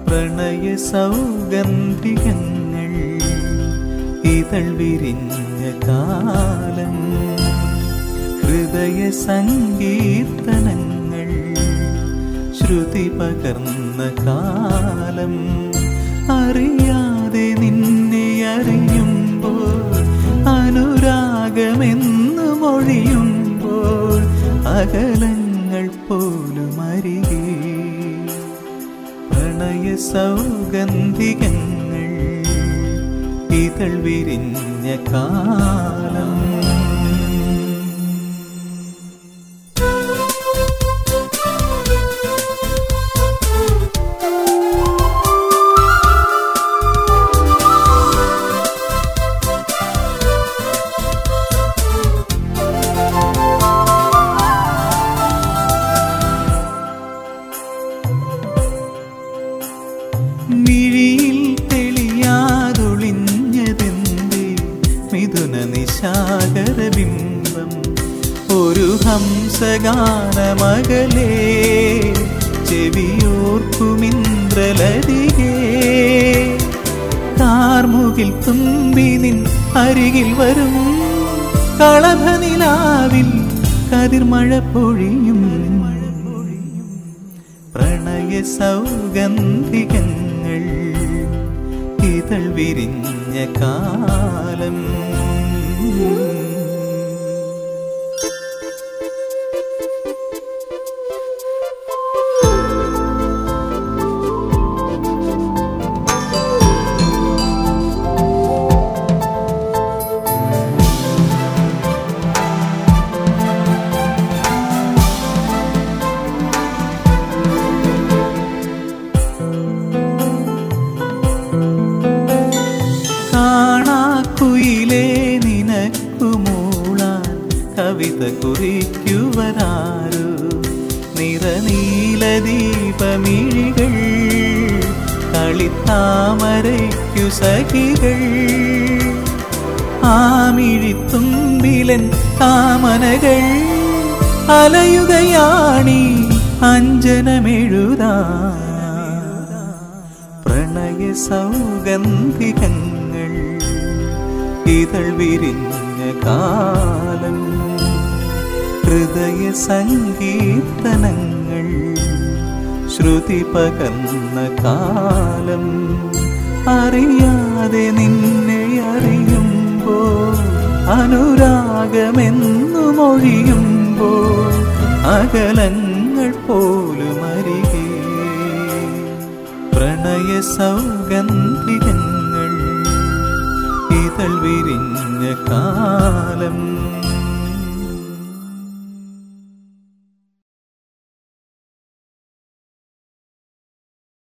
പ്രണയ സൗഗന്ധികങ്ങൾ ഇതൾ വിരിഞ്ഞ കാലം ഹൃദയ സങ്കീർത്തനങ്ങൾ ശ്രുതി പകർന്ന കാലം അറിയാതെ നിന്നെ അറിയുമ്പോൾ അനുരാഗമെന്ന് മൊഴിയുമ്പോൾ അകലങ്ങൾ പോലും അരികെ പ്രണയ സൗഗന്ധികങ്ങൾ ഇതൾ വിരിഞ്ഞ കാലം മിഴിയിൽ തെളിയാതൊളിഞ്ഞതെന്തേ മിഥുന നിശാകര ബിംബം ഒരു ഹംസഗാനമകലേ ചെവിയോർക്കുമിന്ദ്രലതികേ കാർമുകിൽ തുമ്പി നിൻ അരികിൽ വരും കളഭനിലാവിൽ കതിർമഴ പൊഴിയും പ്രണയ സൗഗന്ധികങ്ങൾ ഇതൾ വിരിഞ്ഞ കാലം കാണാക്കുയിലേ നിനക്കു മൂളാൻ കവിത കുറിക്കുവരാരോ നിറനീലദീപമിഴികൾ കളിത്താമരയ്ക്കു സഖികൾ ആമിഴിത്തുമ്പിലൻ കാമനകൾ അലയുകയാണി അഞ്ജനമെഴുതാ പ്രണയ സൗഗന്ധികങ്ങൾ ഇതൾ വിരിഞ്ഞ കാലം ഹൃദയ സങ്കീർത്തനങ്ങൾ ശ്രുതി പകർന്ന കാലം അറിയാതെ നിന്നെ അറിയുമ്പോൾ അനുരാഗമെന്നു മൊഴിയുമ്പോൾ അകലങ്ങൾ പോലും അരികെ പ്രണയ സൗഗന്ധികങ്ങൾ ഇതൾ വിരിഞ്ഞ കാലം